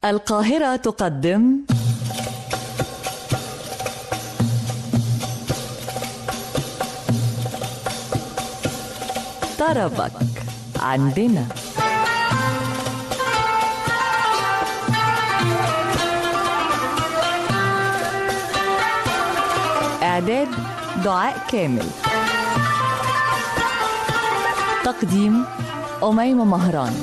القاهرة تقدم طربك عندنا إعداد دعاء كامل تقديم أميمة مهران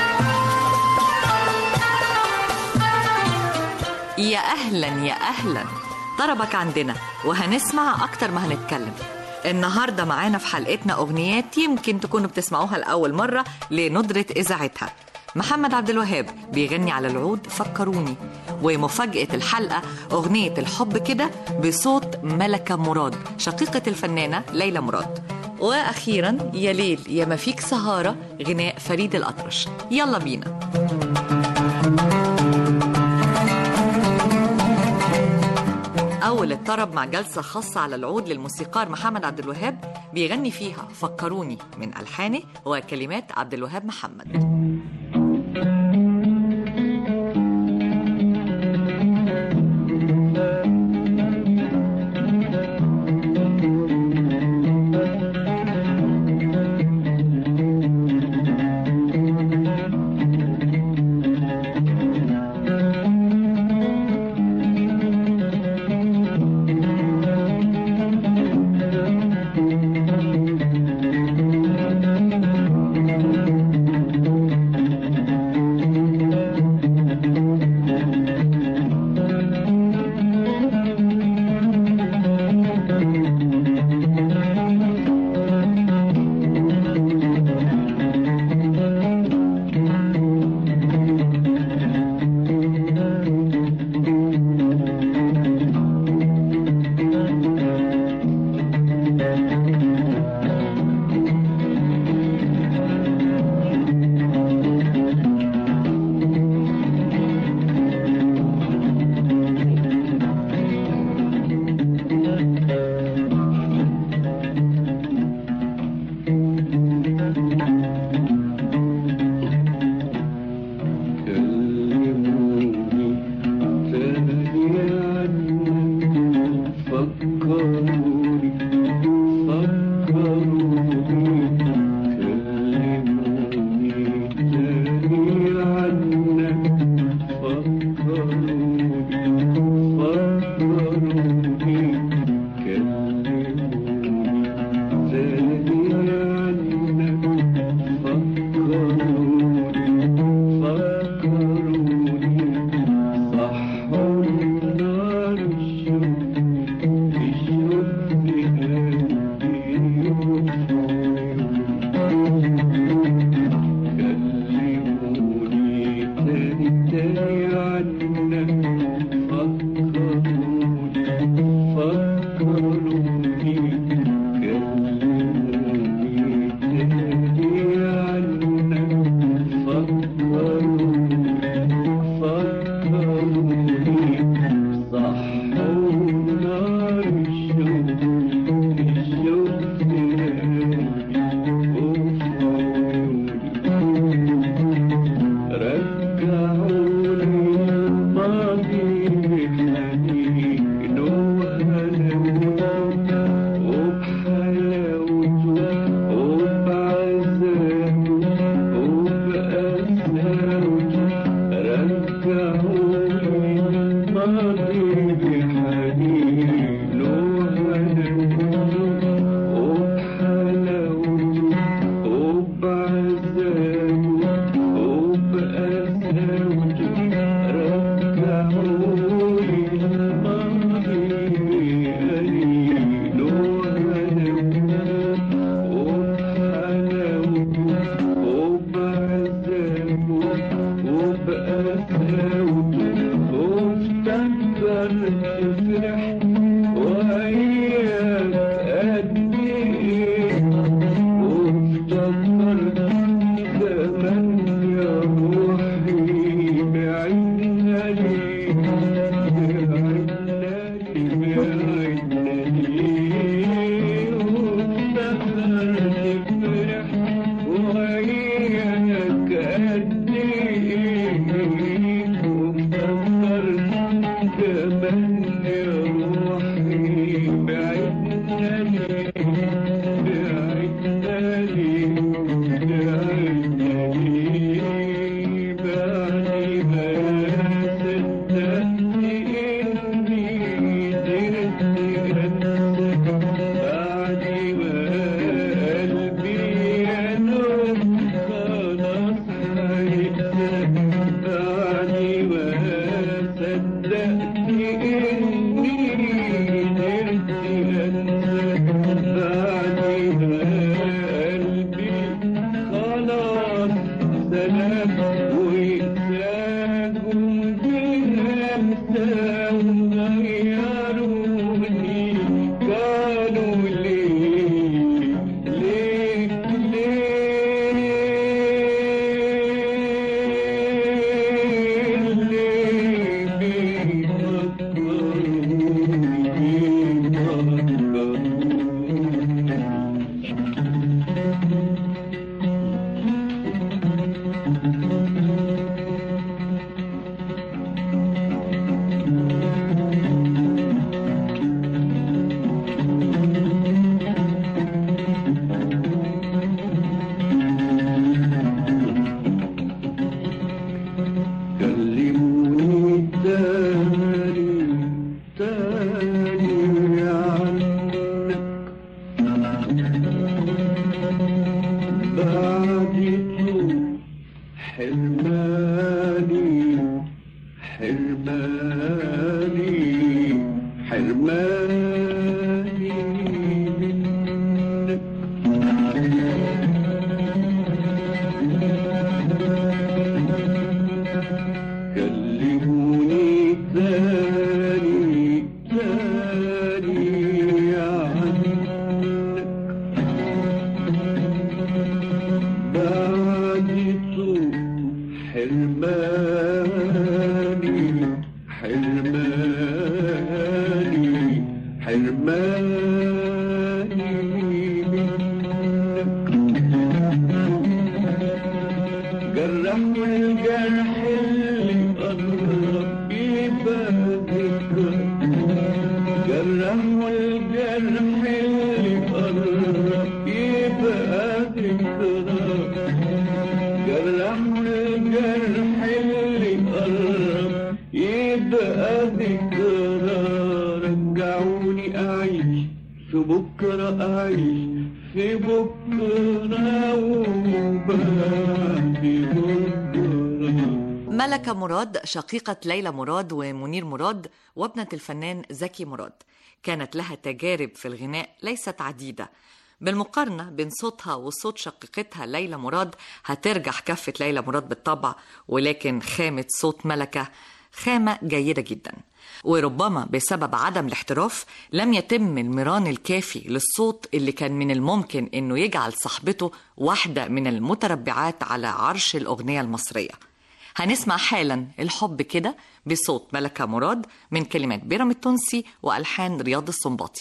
يا أهلا يا أهلا طربك عندنا وهنسمع أكتر ما هنتكلم النهاردة معانا في حلقتنا أغنيات يمكن تكونوا بتسمعوها لأول مرة لندرة إذاعتها محمد عبد الوهاب بيغني على العود فكروني ومفاجأة الحلقة أغنية الحب كده بصوت ملكة مراد شقيقة الفنانة ليلى مراد وأخيرا يا ليل يا ما فيك سهارة غناء فريد الأطرش يلا بينا أول الطرب مع جلسة خاصة على العود للموسيقار محمد عبد الوهاب بيغني فيها فكروني من ألحانه وكلمات عبد الوهاب محمد وياك قد ايه وغيروني قالوا ليه ليه ليه ليه بيفكروني كلموني تاني تاني عنك بعدته حرماني حرماني حرماني منك كلموني تاني تاني عنك بعدته حرماني حرماني حرماني منك جرحوا الجرح اللي قرب يبقى ذكرى جرحوا الجرح اللي قرب يبقى ذكرى جرحوا الجرح اللي قرب يبقى ذكرى رجعوني أعيش في بكرة أعيش في بكرة وبعد بكرة ملكة مراد شقيقة ليلى مراد ومنير مراد وابنة الفنان زكي مراد كانت لها تجارب في الغناء ليست عديدة بالمقارنة بين صوتها وصوت شقيقتها ليلى مراد هترجح كفة ليلى مراد بالطبع ولكن خامة صوت ملكة خامة جيدة جدا وربما بسبب عدم الاحتراف لم يتم المران الكافي للصوت اللي كان من الممكن انه يجعل صاحبته واحدة من المتربعات على عرش الأغنية المصرية هنسمع حالا الحب كده بصوت ملكة مراد من كلمات بيرام التونسي وألحان رياض السنباطي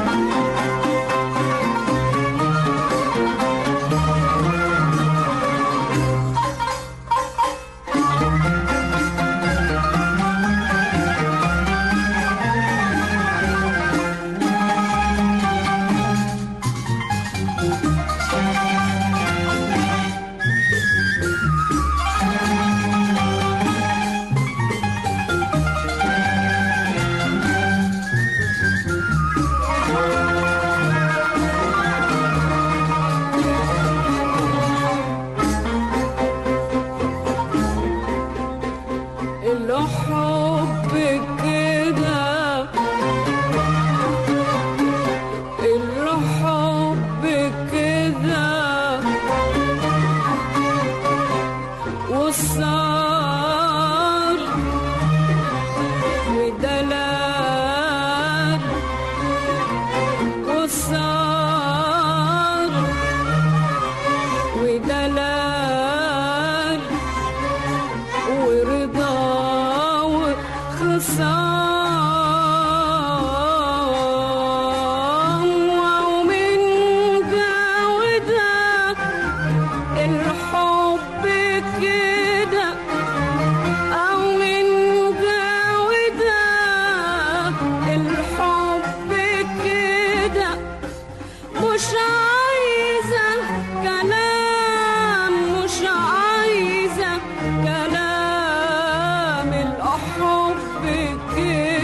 الحب كده الحب كده وصار ودلال وصار ودلال ورضا وخصام ومن ده وده الحب كده أو من ده وده الحب كده مش عايزة كلام مش عايزة كلام الحب كده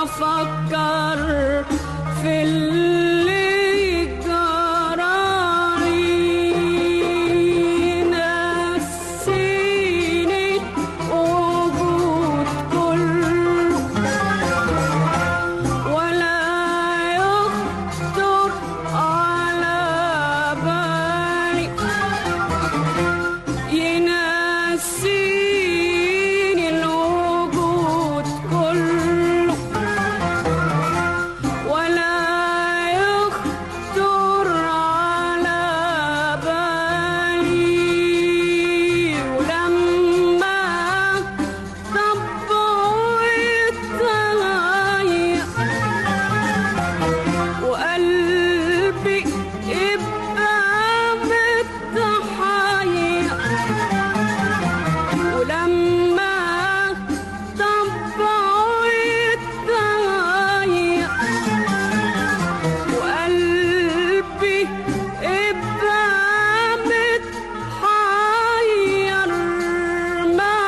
أفكر في اللي جرالي نسيني وجود كله ولا يخطر على بالي ينسيني الوجود كله ولا يخطر على بالي ولما طبعه يتغير وقلبي يبقى بالضحايا ولما طبعه يتغير وقلبي يبقى متحير مع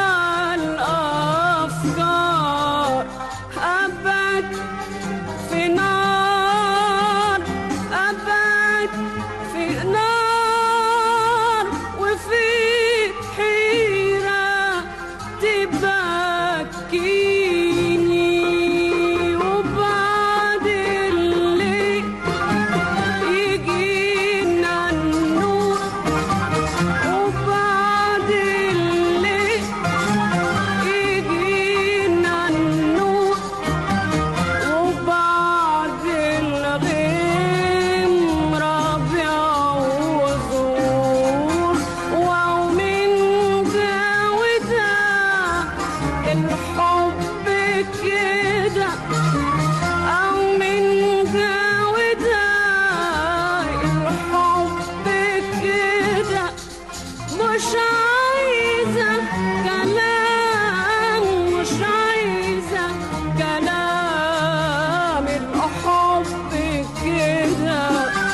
الأفكار أبد في نار أبد في نار وفي حيرة تبكيني وبعد الليل يجينا النور وبعد الليل يجينا النور وبعد الغيم ربيع وزور ومن ده وده الحب كده أو من ده وده الحب كده مش عايزة كلام مش عايزة كلام الحب كده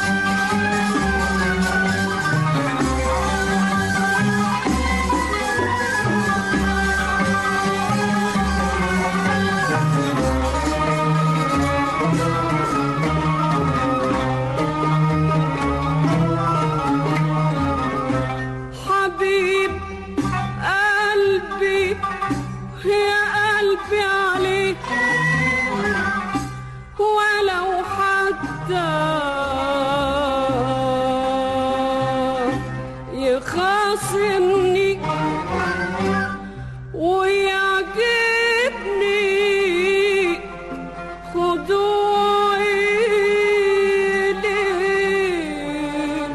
حبيب قلبي يا قلبي عليك ولو حتى يخاصمني ويعجبني خضوعي ليه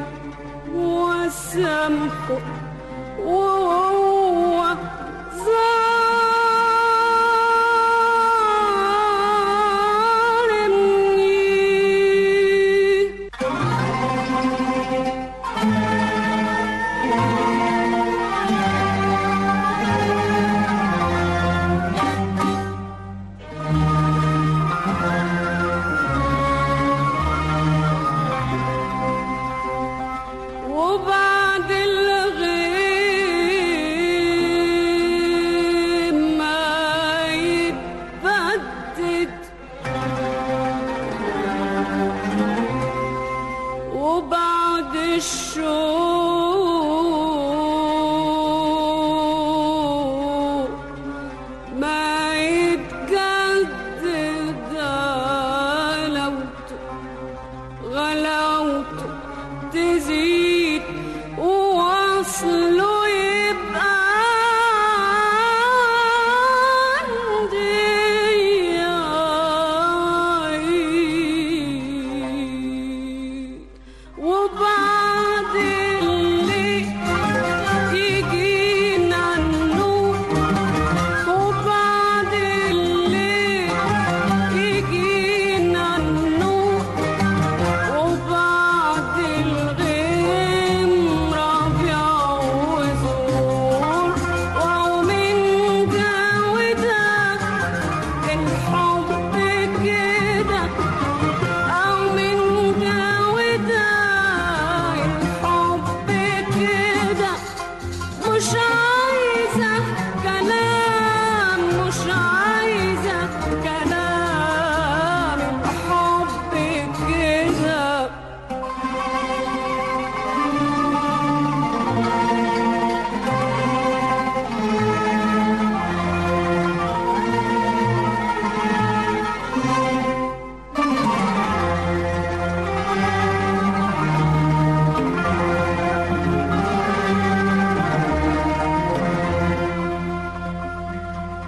وسامحه وهو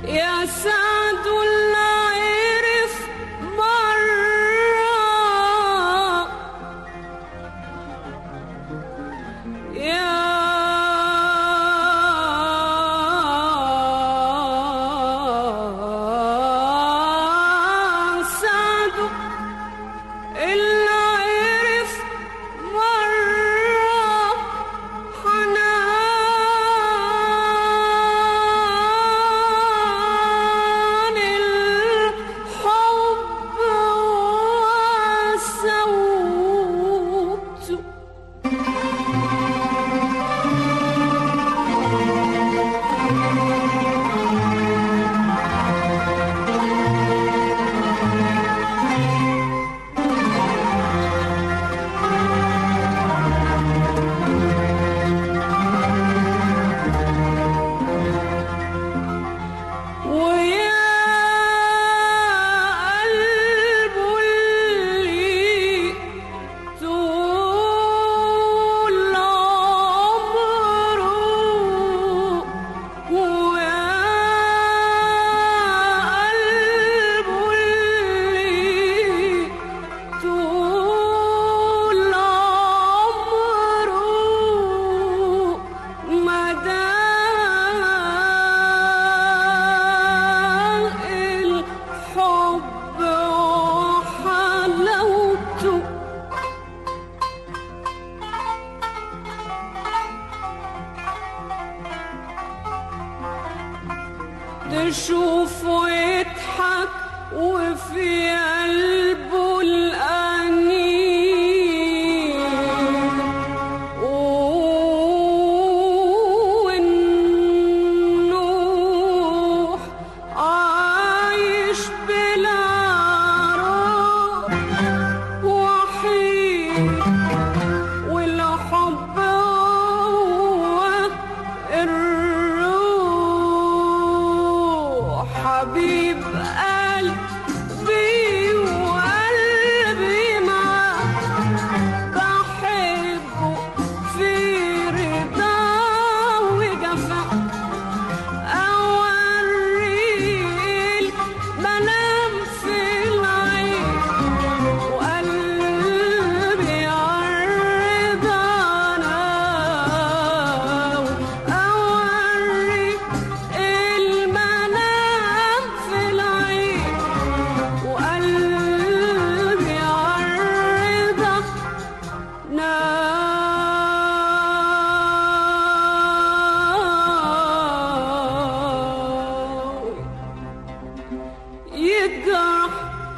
يا سعد اللي عرف مرة يا سعد اللي عرف مرة حنان الحب وسوته ويا قلب اللي طول عمره ويا قلب اللي طول عمره مدى الحب وحلاوته تشوفه يضحك وفي قلبه الأنين والنوح عايش بلا روح وحيد والحب هو الروح حبيب قلبي وقلبي معاه بحبه في رضا وجفاء أوريه المنام في العين وقلبي عالرضا ناوي أوريه المنام في العين وقلبي عالرضا ناوي يجرح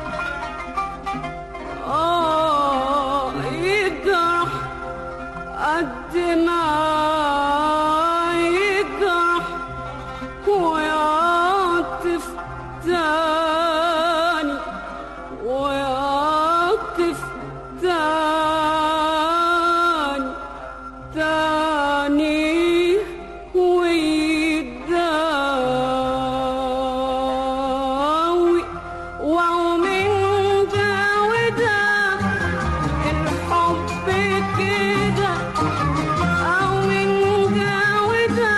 آه يجرح قد ما يجرح ويعطف تاني ويعطف تاني تاني ويداوي ومن ده وده الحب كده أو من ده وده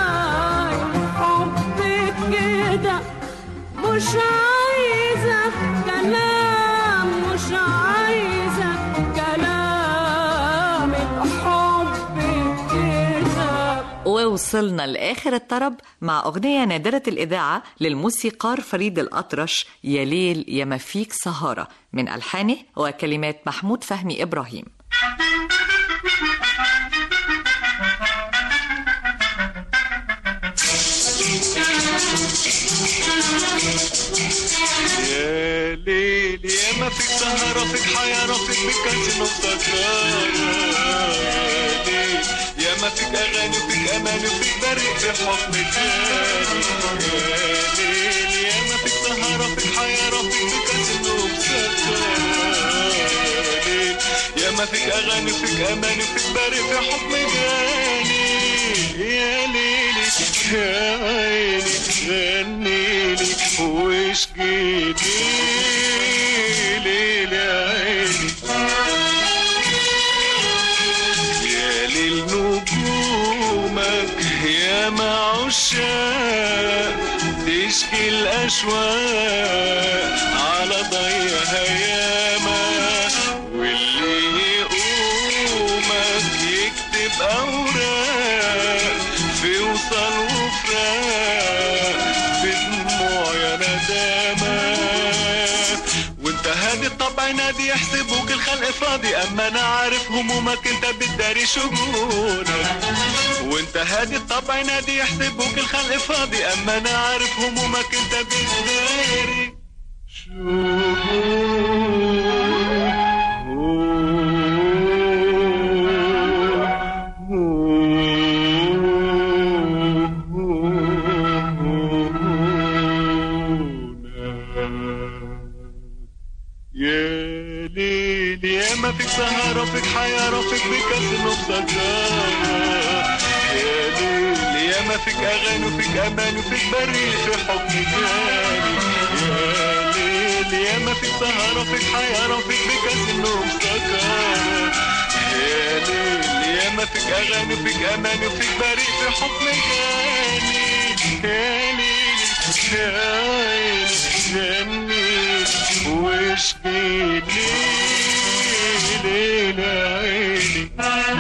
الحب كده مش عايزة كلام مش عايزة كلام الحب كده ووصلنا لآخر الطرب مع أغنية نادرة الإذاعة للموسيقار فريد الأطرش يا ليل يا ما فيك سهارة من ألحانه وكلمات محمود فهمي إبراهيم يا ليل يا ما فيك سهرة فيك حيارة فيك بالكازينو سكرانة يا ليل يا ما فيك أغاني وفيك أمان وفيك بريء في حب تاني يا ليل يا ما فيك سهرة فيك حيارة فيك بالكازينو سكرانة يا ليل يا ما فيك أغاني وفيك أمان وفيك بريء في حب جاني يا ليلي يا عيني غنيلي واشكيلي ليل يا عيني يا ليل نجومك يا ما عشاق تشكي الأشواق على ضيها ياما واللي يقومك يكتب أوراق في وصل وفراق بدموع يا ندامة وانت هادي الطبع نادي يحسبوك الخلق فاضي اما انا عارف همومك انت بتداري شجونك وانت هادي الطبع نادي يحسبوك الخلق فاضي اما انا عارف همومك انت بتداري يا ليل يا ما فيك سهرة فيك حياة فيك بكاسين بسجارة يا ليل يا ما فيك أغاني وفيك أمان وفيك بريء في حكم جاني يا ليل يا ما فيك سهرة فيك حياة فيك بكاسين بسجارة يا ليل يا ما فيك أغاني وفيك أمان وفيك بريء في حكم جاني يا ليل يا عيني جني واشكي ليل عيني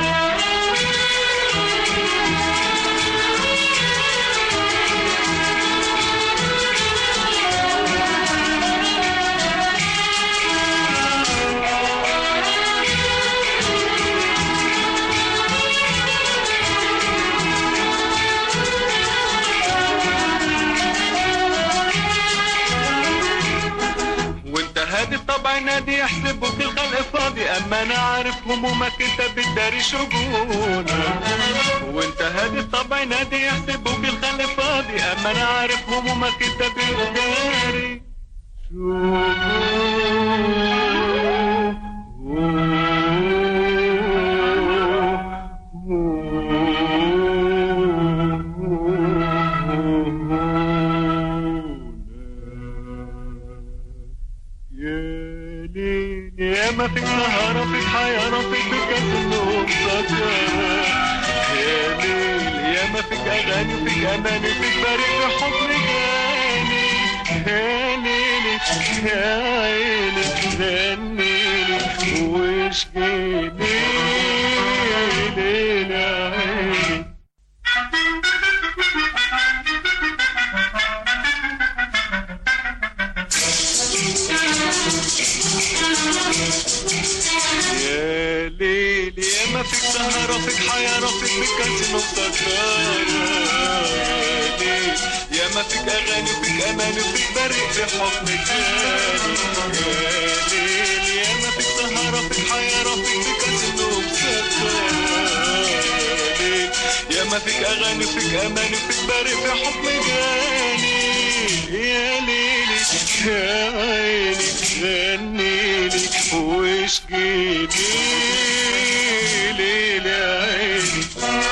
وانت هادي الطبع نادي يحسبوك الخلق فاضي اما انا عارف همومك انت بتداري شجونك وانت هادي الطبع نادي يحسبوك الخلق فاضي اما انا عارف همومك انت بتداري يا ليل يا ما فيك سهرة فيك حياة فيك بكاس النوم سكرة يا ليل يا ما فيك أغاني وفيك أمان وفيك بريء في حضن جاني يا ليلي يا عيني غنيلي واشكيلي ليل عيني يا ليل يا ما فيك سهرة فيك حياة فيك بكاسين وسكرة يا ليل يا ما فيك أغاني وفيك أمان وفيك بريء في حكم جاني يا ليل يا ما فيك سهرة فيك حياة فيك بكاسين وسكرة يا ليل يا ما فيك أغاني وفيك أمان وفيك بريء في حكم جاني يا ليلي يا عيني غنيلي واشكيلي ليل عيني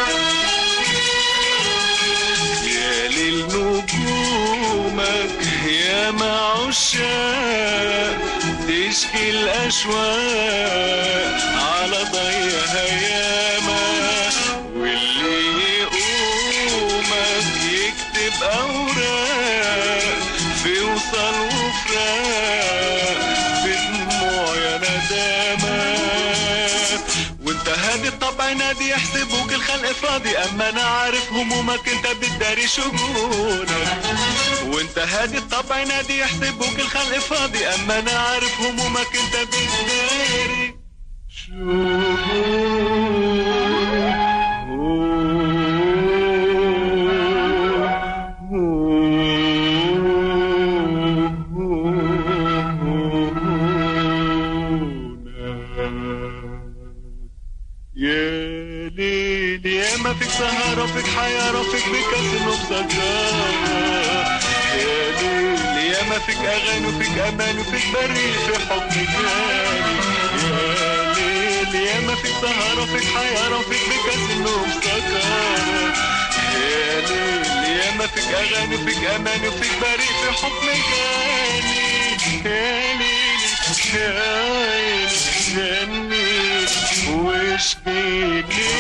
يا ليل نجومك يا معشاق تشكي الأشواق على ضيها ياما واللي يقومك يكتب أوراق في وصل وفراق بدموع يا ندامة وانت هادي الطبع نادي يحسبوك الخلق فاضي اما انا عارف همومك انت بتداري شجونك وانت هادي الطبع نادي يحسبوك الخلق فاضي اما انا عارف همومك انت بتداري يا ليل يا ما فيك سهرة فيك حياة فيك بكاسين وبسجارة يا ليل يا ما فيك أغاني وفيك أمان وفيك بريء في حكم جاني يا ليل يا ما فيك سهرة فيك حياة فيك بكاسين وبسجارة يا ليل يا ما فيك أغاني وفيك أمان وفيك بريء في حكم جاني يا ليل يا عيني غنيلي واشكيلي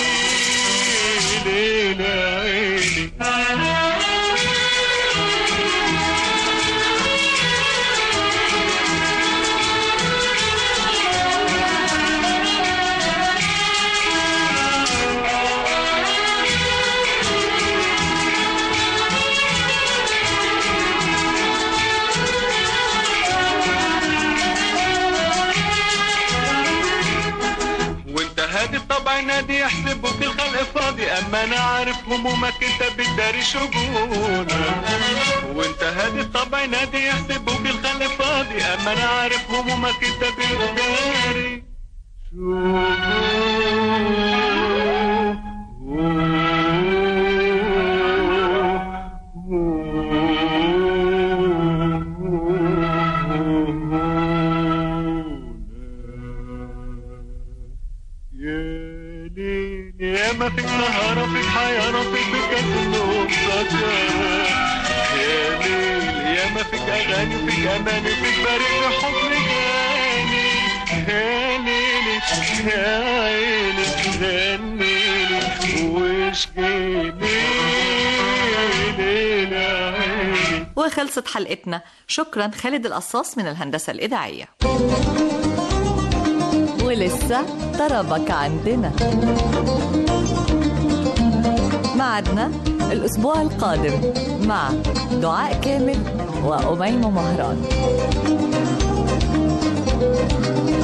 ليل عيني عنادي يحسبوك الخلق فاضي اما انا عارف همومك انت بتداري شجونك وانت هادي الطبع نادي يحسبوك الخلق فاضي اما انا عارف همومك انت بتداري يا ليل يا ما فيك سهرة فيك حيارة فيك بكاسينو سكرة يا ليل يا ما فيك أغاني فيك أماني فيك فريق حب جاني يا ليلي يا عيني غنيلي واشكيلي يا ليل يا عيني وخلصت حلقتنا شكرا خالد القصاص من الهندسة الإذاعية ولسه طربك عندنا معدنا الأسبوع القادم مع دعاء كامل وأميمة مهران